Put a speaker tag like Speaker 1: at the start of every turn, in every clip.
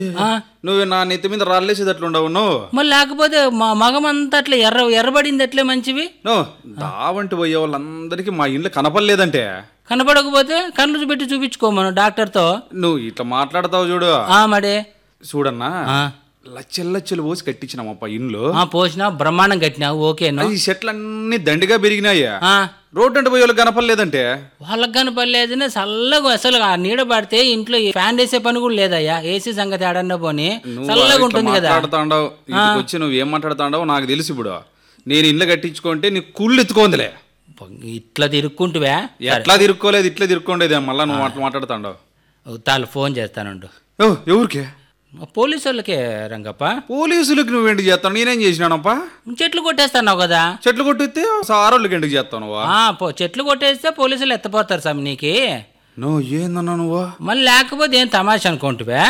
Speaker 1: ఆ,
Speaker 2: నువ్వు నా నెత్తి మీద రాళ్ళేసేది అట్లుండవు నువ్వు
Speaker 1: మరి లేకపోతే మా మగమంతా అట్లా ఎర్ర ఎర్రబడింది ఎట్లే మంచివి
Speaker 2: నువ్వు దావంటి పోయే వాళ్ళందరికీ మా ఇంట్లో కనపడలేదంటే
Speaker 1: కనపడకపోతే కళ్ళు పెట్టి చూపించుకోమను డాక్టర్తో
Speaker 2: నువ్వు ఇట్లా మాట్లాడతావు చూడు
Speaker 1: ఆ మడే
Speaker 2: చూడన్నా
Speaker 1: ఆ,
Speaker 2: లచ్చలు లచ్చలు పోసి కట్టించినామప్ప ఇండ్లు
Speaker 1: ఆ, పోసినా బ్రహ్మాండం కట్టినావు ఓకేను
Speaker 2: ఈ చెట్లన్నీ దండిగా పెరిగినాయి
Speaker 1: ఆ,
Speaker 2: రోడ్డు అంటే పోయే వాళ్ళకి కనపడలేదంటే
Speaker 1: వాళ్ళకి కనపడలేదని చల్లగా అసలు ఆ నీడ పడితే ఇంట్లో ఈ ఫ్యాన్ వేసే పని కూడా లేదయ్యా ఏసీ సంగతి ఆడన్నా పోని
Speaker 2: నువ్వు
Speaker 1: చల్లగా
Speaker 2: ఇట్లా
Speaker 1: ఉంటుంది కదా
Speaker 2: మాట్లాడుతాండవు ఇంటికి వచ్చి నువ్వు ఏం మాట్లాడుతాండవు నాకు తెలుసు ఇప్పుడు నేను ఇండ్లు కట్టించుకుంటే నీ కుళ్ళు ఎత్తుకోందిలే
Speaker 1: ఇట్లా తిరుక్కుంటువా
Speaker 2: ఎట్లా తిరుక్కోలేదు ఇట్లా తిరుక్కోండేది మళ్ళా నువ్వు అట్లా మాట్లాడుతాండవు
Speaker 1: తాళ్ళు ఫోన్ చేస్తానుండు
Speaker 2: ఓ ఎవరికి
Speaker 1: పోలీసు వాళ్ళకే రంగప్ప
Speaker 2: పోలీసులకు నువ్వేంటి చేస్తాను నేనేం చేసినానప్పా
Speaker 1: చెట్లు కొట్టేస్తున్నావు కదా
Speaker 2: చెట్లు కొట్టిస్తే సారోళ్ళకి ఎందుకు చేస్తావు నువ్వు
Speaker 1: ఆ, పో- చెట్లు కొట్టేస్తే పోలీసులు ఎత్తపోతారు స్వామి నీకి
Speaker 2: నువ్వు ఏందన్నా నువ్వు
Speaker 1: మళ్ళీ లేకపోతే ఏం తమాషా అనుకుంటువా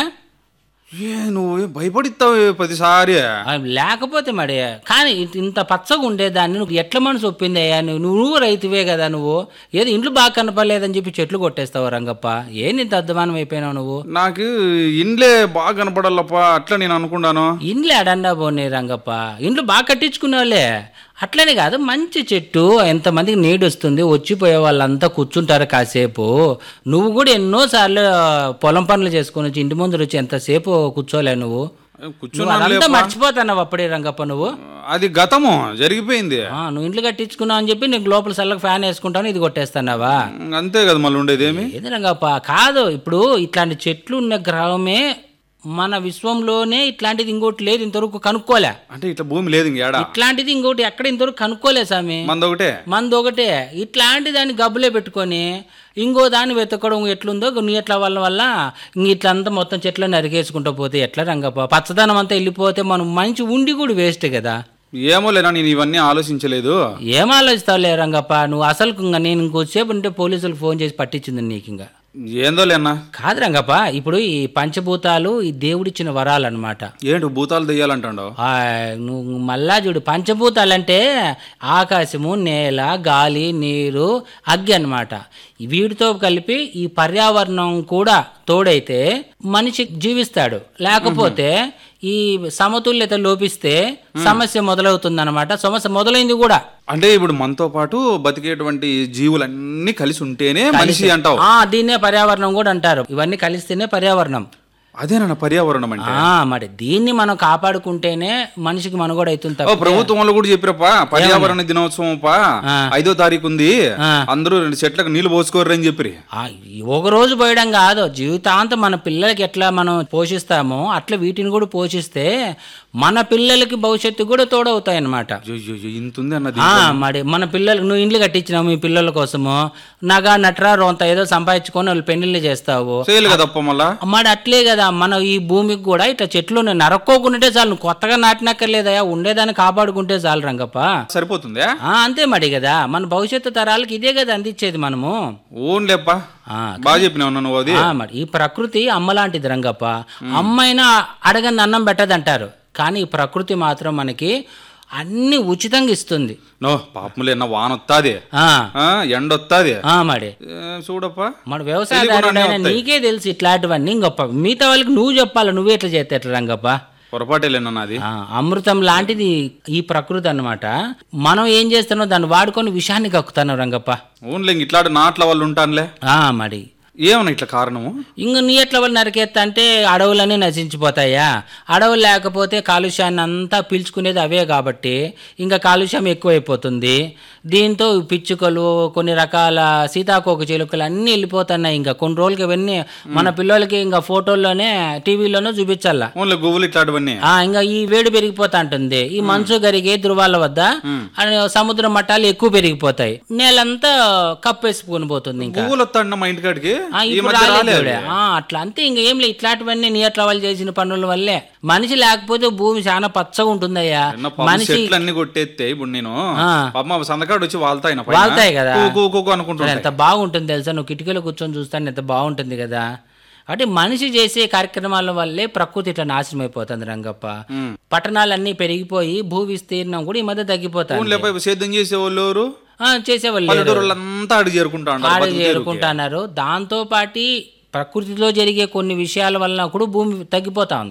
Speaker 2: ఏ నువ్వు ఏం భయపడిస్తావు ప్రతిసారి
Speaker 1: ఆ, లేకపోతే మరి కానీ ఇంత- ఇంత పచ్చగా ఉండేదాన్ని నువ్వు ఎట్ల మనసు ఒప్పిందయ్యా నువ్వు నువ్వు రైతువే కదా నువ్వు ఏదో ఇంట్లో బాగా కనపడలేదని చెప్పి చెట్లు కొట్టేస్తావు రంగప్ప ఏంది ఇంత అద్దమానం అయిపోయినావు నువ్వు
Speaker 2: నాకు ఇండ్లే బాగా కనపడాలప్పా అట్లా నేను అనుకున్నాను
Speaker 1: ఇండ్లు ఎడండా పోనీ రంగప్ప ఇండ్లు బాగా కట్టించుకున్నావులే అట్లనే కాదు మంచి చెట్టు ఎంతమందికి నీడు వస్తుంది వచ్చిపోయే వాళ్ళంతా కూర్చుంటారు కాసేపు నువ్వు కూడా ఎన్నోసార్లు పొలం పనులు చేసుకొని వచ్చి ఇంటి ముందు వచ్చి ఎంతసేపు కూర్చోలే నువ్వు నువ్వు
Speaker 2: కూర్చున్నాను
Speaker 1: అదంతా మర్చిపోతున్నావు అప్పుడే రంగప్ప నువ్వు
Speaker 2: అది గతము జరిగిపోయింది
Speaker 1: ఆ, నువ్వు ఇండ్లు కట్టించుకున్నావు అని చెప్పి నీకు లోపల చల్లగా ఫ్యాన్ వేసుకుంటాను ఇది కొట్టేస్తున్నావా
Speaker 2: అంతే కదా మళ్ళీ ఉండేదేమి
Speaker 1: ఏది రంగప్ప కాదు ఇప్పుడు ఇట్లాంటి చెట్లు ఉన్న గ్రహమే మన విశ్వంలోనే ఇట్లాంటిది ఇంకోటి లేదు ఇంతవరకు కనుక్కోలే
Speaker 2: అంటే ఇట్లా భూమి లేదు ఇంకేడా
Speaker 1: ఇట్లాంటిది ఇంకోటి ఎక్కడ ఇంతవరకు కనుక్కోలే స్వామి
Speaker 2: మంది ఒకటే
Speaker 1: మంది ఒకటే ఇట్లాంటి దాన్ని గబ్బులే పెట్టుకొని ఇంకో దాన్ని వెతకడం ఎట్లుందో నీ ఎట్లా వల్ల వల్ల ఇంక ఇట్లంతా మొత్తం చెట్లు నరికేసుకుంటూ పోతే ఎట్లా రంగప్ప పచ్చదనం అంతా వెళ్ళిపోతే మనం మంచి ఉండి కూడా వేస్ట్ కదా
Speaker 2: ఏమో లేనా నేను ఇవన్నీ ఆలోచించలేదు
Speaker 1: ఏం ఆలోచిస్తావులే రంగప్ప నువ్వు అసలు ఇంక నేను ఇంకోసేపు ఉంటే పోలీసులకు ఫోన్ చేసి పట్టించింది నీకు ఇంకా
Speaker 2: ఏందో లేనా
Speaker 1: కాదు రంగప్ప ఇప్పుడు ఈ పంచభూతాలు ఈ దేవుడిచ్చిన వరాలు అనమాట
Speaker 2: ఏంటి భూతాలు దెయ్యాలంటాడు
Speaker 1: నువ్వు మళ్ళా చూడు పంచభూతాలంటే ఆకాశము నేల గాలి నీరు అగ్గి అన్నమాట వీటితో కలిపి ఈ పర్యావరణం కూడా తోడైతే మనిషి జీవిస్తాడు లేకపోతే ఈ సమతుల్యత లోపిస్తే సమస్య మొదలవుతుంది సమస్య మొదలైంది కూడా
Speaker 2: అంటే ఇప్పుడు మనతో పాటు బతికేటువంటి జీవులన్నీ కలిసి ఉంటేనే మనిషి అంటావు
Speaker 1: ఆ దీన్నే పర్యావరణం కూడా అంటారు ఇవన్నీ కలిస్తేనే పర్యావరణం
Speaker 2: అదేనా పర్యావరణం అంటే
Speaker 1: ఆ మరి దీన్ని మనం కాపాడుకుంటేనే మనిషికి మనుగడ అవుతుంది
Speaker 2: ఓ
Speaker 1: తప్ప
Speaker 2: ప్రభుత్వం వాళ్ళు కూడా చెప్పారప్పా పర్యావరణ దినోత్సవం పా
Speaker 1: ఆ.
Speaker 2: ఐదో తారీఖు ఉంది
Speaker 1: ఆ.
Speaker 2: అందరూ రెండు చెట్లకు నీళ్లు పోసుకోర్రు అని చెప్పి
Speaker 1: ఆ, ఈ ఒక రోజు పోయడం కాదు జీవితాంతం మన పిల్లలకి ఎట్లా మనం పోషిస్తామో అట్లా వీటిని కూడా పోషిస్తే మన పిల్లలకి భవిష్యత్తు కూడా తోడవుతాయి అన్నమాట
Speaker 2: ఇంత ఉంది అన్నది
Speaker 1: ఆ, మరి మన పిల్లలకు నువ్వు ఇండ్లు కట్టించినావు మీ పిల్లల కోసము నగా నట్రా రోంత ఏదో సంపాదించుకొని వాళ్ళు పెళ్లిళ్ళు చేస్తావు
Speaker 2: చేయలు కదప్ప మళ్ళా
Speaker 1: మరి అట్లే కదా మన ఈ భూమికి కూడా ఇట్లా చెట్లు నరక్కోకుంటే చాలు నువ్వు కొత్తగా నాటినక్కర్లేదయా ఉండేదాన్ని కాపాడుకుంటే చాలు రంగప్ప
Speaker 2: సరిపోతుందా
Speaker 1: ఆ, అంతే మరి కదా మన భవిష్యత్తు తరాలకి ఇదే కదా అందించేది మనము
Speaker 2: ఓన్ లేప్పా
Speaker 1: ఆ,
Speaker 2: బాగా చెప్పినావు నువ్వు అది
Speaker 1: ఆ, మరి ఈ ప్రకృతి అమ్మలాంటిది రంగప్ప అమ్మైనా అడగని అన్నం పెట్టదంటారు కానీ ఈ ప్రకృతి మాత్రం మనకి అన్ని ఉచితంగా ఇస్తుంది
Speaker 2: నో పాపములేనా వాన వస్తాది
Speaker 1: ఆ,
Speaker 2: ఆ, ఎండ వస్తాది
Speaker 1: ఆ, మరి
Speaker 2: ఏ, చూడప్పా
Speaker 1: మన వ్యవసాయదారుడైన నీకే తెలుసు ఇట్లాంటివన్నీ గొప్ప మిగతా వాళ్ళకి నువ్వు చెప్పాలి నువ్వే ఎట్లా చేస్తే ఎట్లా రంగప్ప
Speaker 2: పొరపాటేలేనా నాది
Speaker 1: ఆ, అమృతం లాంటిది ఈ ప్రకృతి అన్నమాట మనం ఏం చేస్తున్నాం దాన్ని వాడుకొని విషాన్ని కక్కుతాను రంగప్ప
Speaker 2: ఓన్లే ఇంక ఇట్లాంటి నాట్ల వాళ్ళు ఉంటానులే
Speaker 1: ఆ, మరి
Speaker 2: ఏమన్నా ఇట్లా కారణము
Speaker 1: ఇంక నీ ఎట్లా వాళ్ళు నరికేస్తా అంటే అడవులన్నీ నశించిపోతాయా అడవులు లేకపోతే కాలుష్యాన్ని అంతా పీల్చుకునేది అవే కాబట్టి ఇంకా కాలుష్యం ఎక్కువైపోతుంది దీంతో పిచ్చుకలు కొన్ని రకాల సీతాకోక చిలుకలు అన్నీ వెళ్ళిపోతున్నాయి ఇంకా కొన్ని రోజులకి ఇవన్నీ మన పిల్లలకి ఇంకా ఫోటోల్లోనే టీవీలోనే చూపించాలా
Speaker 2: ఓన్లీ గువ్వలు ఇట్లాంటివన్నీ
Speaker 1: ఆ ఇంకా ఈ వేడి పెరిగిపోతా ఉంటుంది ఈ మంచు గరిగే ధృవాల వద్ద అని సముద్ర మట్టాలు ఎక్కువ పెరిగిపోతాయి నేలంతా కప్పేసుకొని పోతుంది ఇంకా
Speaker 2: గువ్వలు వస్తాడు మా ఇంటికాడికి
Speaker 1: ఆ,
Speaker 2: ఈ
Speaker 1: ఇప్పుడు
Speaker 2: మధ్య
Speaker 1: రాలేదు
Speaker 2: రాలేదు
Speaker 1: చూడే. ఆ, అట్లా అంతే ఇంక ఏం లేదు ఇట్లాంటివన్నీ నీ అట్లా వాళ్ళు చేసిన పనుల వల్లే మనిషి లేకపోతే భూమి చాలా పచ్చగా ఉంటుందయ్యా
Speaker 2: నిన్న పాపం
Speaker 1: మనిషి
Speaker 2: చెట్లు అన్ని కొట్టేస్తే ఇప్పుడు నేను
Speaker 1: ఆ.
Speaker 2: పాప సందకాడు వచ్చి వాళ్తాయి నా పైన.
Speaker 1: వాళ్తాయి కదా.
Speaker 2: కూ, కూ, కూ, కూ అనుకుంటుంటాయి
Speaker 1: ఎంత బాగుంటుంది తెలుసా నువ్వు కిటికీలో కూర్చొని చూస్తాను ఎంత బాగుంటుంది కదా అంటే మనిషి చేసే కార్యక్రమాల వల్లే ప్రకృతి ఇట్లా నాశనం అయిపోతుంది రంగప్ప
Speaker 2: ఉమ్.
Speaker 1: పట్టణాలన్నీ పెరిగిపోయి భూ విస్తీర్ణం కూడా ఈ మధ్య తగ్గిపోతుంది
Speaker 2: ఓన్లే పై సేద్యం చేసేవాళ్ళు ఎవరు
Speaker 1: ఆ, చేసేవాళ్ళు లేరు.
Speaker 2: పల్లెటూరు వాళ్ళంతా అడిగి చేరుకుంటా ఉంటారు
Speaker 1: ఆడ
Speaker 2: బతుకు తెరువుకి.
Speaker 1: చేరుకుంటున్నారు దాంతో పాటి ప్రకృతిలో జరిగే కొన్ని విషయాల వలన కూడా భూమి తగ్గిపోతా ఉంది